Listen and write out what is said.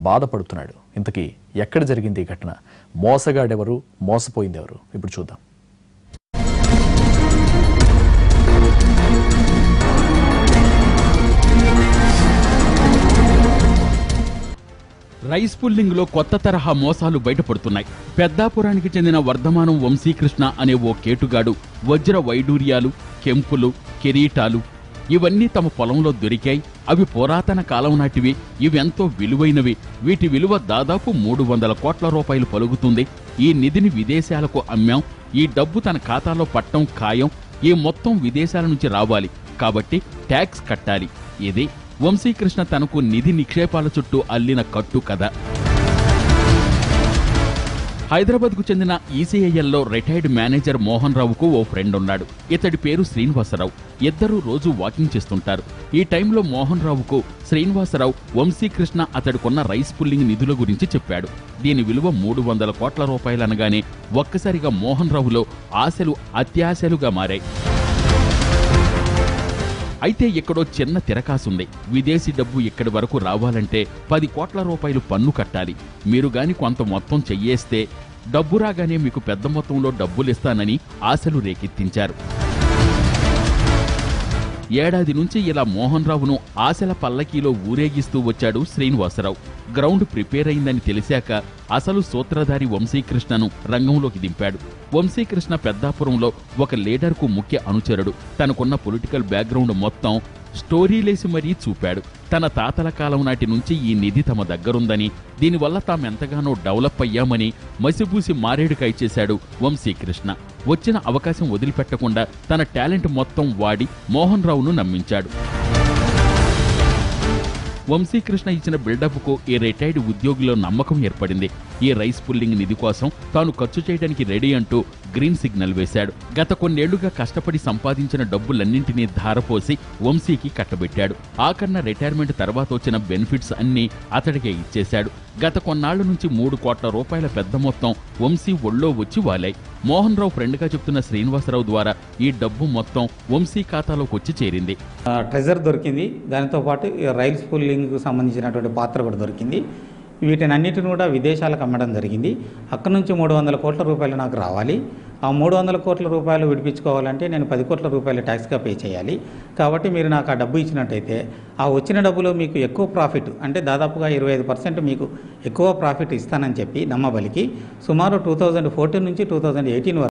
బాధపడుతున్నాడు ఇంతకీ ఎక్కడ జరిగింది ఈ ఘటన మోసగాడెవరు మోసపోయింది ఎవరు ఇప్పుడు చూద్దాం రైస్ పుల్లింగ్ లో కొత్త తరహా మోసాలు బయటపడుతున్నాయి పెద్దాపురానికి చెందిన వర్ధమానం వంశీకృష్ణ అనే ఓ కేటుగాడు వజ్ర వైడూర్యాలు కెంపులు కిరీటాలు ఇవన్నీ తమ పొలంలో దొరికాయి అవి పురాతన కాలం నాటివి ఇవెంతో విలువైనవి వీటి విలువ దాదాపు మూడు వందల కోట్ల రూపాయలు పలుకుతుంది ఈ నిధిని విదేశాలకు అమ్మాం ఈ డబ్బు తన ఖాతాలో పట్టం ఖాయం ఈ మొత్తం విదేశాల నుంచి రావాలి కాబట్టి ట్యాక్స్ కట్టాలి ఇది వంశీకృష్ణ తనకు నిధి నిక్షేపాల చుట్టూ అల్లిన కట్టు కథ హైదరాబాద్కు చెందిన ఈసీఐఎల్లో రిటైర్డ్ మేనేజర్ మోహన్ రావుకు ఓ ఫ్రెండ్ ఉన్నాడు ఇతడి పేరు శ్రీనివాసరావు ఇద్దరూ రోజు వాకింగ్ చేస్తుంటారు ఈ టైంలో మోహన్ రావుకు శ్రీనివాసరావు వంశీకృష్ణ అతడికున్న రైస్ పుల్లింగ్ నిధుల గురించి చెప్పాడు దీని విలువ మూడు వందల కోట్ల రూపాయలనగానే ఒక్కసారిగా మోహన్ రావులో ఆశలు అత్యాశలుగా మారాయి అయితే ఎక్కడో చిన్న తిరకాసుంది విదేశీ డబ్బు ఇక్కడి వరకు రావాలంటే పది కోట్ల రూపాయలు పన్ను కట్టాలి మీరు గాని కొంత మొత్తం చెయ్యేస్తే డబ్బు రాగానే మీకు పెద్ద మొత్తంలో డబ్బులిస్తానని ఆశలు రేకెత్తించారు ఏడాది నుంచి ఇలా మోహన్ రావును ఆశల పల్లకీలో ఊరేగిస్తూ వచ్చాడు శ్రీనివాసరావు గ్రౌండ్ ప్రిపేర్ అయిందని తెలిసాక అసలు సూత్రధారి వంశీకృష్ణను రంగంలోకి దింపాడు వంశీకృష్ణ పెద్దాపురంలో ఒక లీడర్కు ముఖ్య అనుచరుడు తనకున్న పొలిటికల్ బ్యాక్గ్రౌండ్ మొత్తం స్టోరీలేసి మరీ చూపాడు తన తాతల కాలం నాటి నుంచి ఈ నిధి తమ దగ్గరుందని దీనివల్ల తామెంతగానో డెవలప్ అయ్యామని మసిబూసి మారేడుకాయ చేశాడు వంశీకృష్ణ వచ్చిన అవకాశం వదిలిపెట్టకుండా తన టాలెంట్ మొత్తం వాడి మోహన్ రావును నమ్మించాడు వంశీకృష్ణ ఇచ్చిన బిల్డప్కు ఈ రిటైర్డ్ ఉద్యోగిలో నమ్మకం ఏర్పడింది ఈ రైస్ పుల్లింగ్ నిధి కోసం తాను ఖర్చు చేయడానికి రెడీ అంటూ గ్రీన్ సిగ్నల్ వేశాడు గత కొన్నేళ్లుగా కష్టపడి సంపాదించిన డబ్బులన్నింటినీ ధారపోసి వంశీకి కట్టబెట్టాడు ఆఖరణ రిటైర్మెంట్ తర్వాత వచ్చిన బెనిఫిట్స్ అన్నీ అతడికే ఇచ్చేశాడు గత కొన్నాళ్ల నుంచి మూడు కోట్ల రూపాయల పెద్ద మొత్తం వంశీ ఒళ్ళో వచ్చి వాలాయి మోహన్ రావు ఫ్రెండ్గా చెప్తున్న శ్రీనివాసరావు ద్వారా ఈ డబ్బు మొత్తం వంశీ ఖాతాలోకి వచ్చి చేరింది ఆ, ట్రెజర్ దొరికింది దానితో పాటు ఈ రైల్ స్పూలింగ్కు సంబంధించినటువంటి పాత్ర కూడా దొరికింది వీటిని అన్నిటిని కూడా విదేశాలకు అమ్మడం జరిగింది అక్కడ నుంచి మూడు వందల కోట్ల రూపాయలు నాకు రావాలి ఆ మూడు వందల కోట్ల రూపాయలు విడిపించుకోవాలంటే నేను పది కోట్ల రూపాయలు ట్యాక్స్గా పే చేయాలి కాబట్టి మీరు నాకు ఆ డబ్బు ఇచ్చినట్టయితే ఆ వచ్చిన డబ్బులో మీకు ఎక్కువ ప్రాఫిట్ అంటే దాదాపుగా ఇరవై ఐదు పర్సెంట్ మీకు ఎక్కువ ప్రాఫిట్ ఇస్తానని చెప్పి నమ్మబలికి సుమారు టూ థౌజండ్ ఫోర్టీన్ నుంచి టూ థౌజండ్ ఎయిటీన్ వరకు